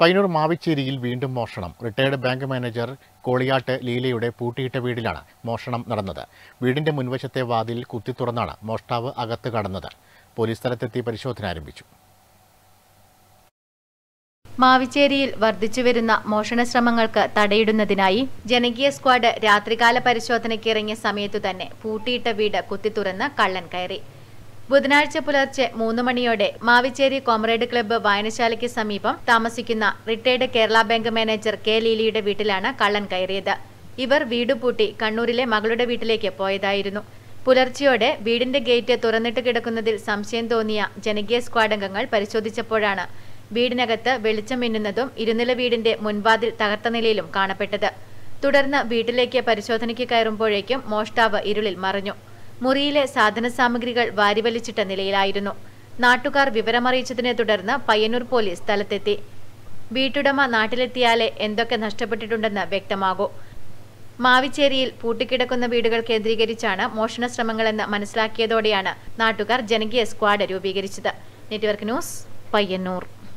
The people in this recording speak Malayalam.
പൈനൂർ മാവിച്ചേരിയിൽ വീണ്ടും മോഷണം റിട്ടയർഡ് ബാങ്ക് മാനേജർ കോളിയാട്ട് ലീലയുടെ പൂട്ടിയിട്ട വീടിലാണ് മോഷണം നടന്നത് വീടിന്റെ മുൻവശത്തെ വാതിൽ കുത്തി തുറന്നാണ് മോഷ്ടാവ് അകത്ത് കടന്നത് പോലീസ് സ്ഥലത്തെത്തി പരിശോധന ആരംഭിച്ചു മാവിച്ചേരിയിൽ വർദ്ധിച്ചുവരുന്ന മോഷണ ശ്രമങ്ങൾക്ക് തടയിടുന്നതിനായി ജനകീയ സ്ക്വാഡ് രാത്രികാല പരിശോധനയ്ക്ക് ഇറങ്ങിയ സമയത്തു തന്നെ പൂട്ടിയിട്ട വീട് കുത്തിത്തുറന്ന് കള്ളൻ കയറി ബുധനാഴ്ച പുലർച്ചെ മൂന്ന് മണിയോടെ മാവിച്ചേരി കോമ്രേഡ് ക്ലബ്ബ് വായനശാലയ്ക്ക് സമീപം താമസിക്കുന്ന retired Kerala bank manager K ലീലിയുടെ വീട്ടിലാണ് കള്ളൻ കയറിയത് ഇവർ വീട് പൂട്ടി കണ്ണൂരിലെ മകളുടെ വീട്ടിലേക്ക് പോയതായിരുന്നു പുലർച്ചെയോടെ വീടിന്റെ ഗേറ്റ് തുറന്നിട്ട് കിടക്കുന്നതിൽ സംശയം തോന്നിയ ജനകീയ സ്ക്വാഡ് അംഗങ്ങൾ പരിശോധിച്ചപ്പോഴാണ് വീടിനകത്ത് വെളിച്ചം മിന്നുന്നതും ഇരുനില വീടിന്റെ മുൻവാതിൽ തകർത്ത നിലയിലും കാണപ്പെട്ടത് തുടർന്ന് വീട്ടിലേക്ക് പരിശോധനയ്ക്ക് കയറുമ്പോഴേക്കും മോഷ്ടാവ് ഇരുളിൽ മറഞ്ഞു മുറിയിലെ സാധന സാമഗ്രികൾ വാരിവലിച്ചിട്ട നിലയിലായിരുന്നു നാട്ടുകാർ വിവരമറിയിച്ചതിനെ തുടർന്ന് പയ്യന്നൂർ പോലീസ് സ്ഥലത്തെത്തി വീട്ടുടമ നാട്ടിലെത്തിയാലേ എന്തൊക്കെ നഷ്ടപ്പെട്ടിട്ടുണ്ടെന്ന് വ്യക്തമാകൂ മാവിച്ചേരിയിൽ പൂട്ടിക്കിടക്കുന്ന വീടുകൾ കേന്ദ്രീകരിച്ചാണ് മോഷണ ശ്രമങ്ങളെന്ന് മനസ്സിലാക്കിയതോടെയാണ് നാട്ടുകാർ ജനകീയ സ്ക്വാഡ് രൂപീകരിച്ചത് നെറ്റ്വർക്ക് ന്യൂസ് പയ്യന്നൂർ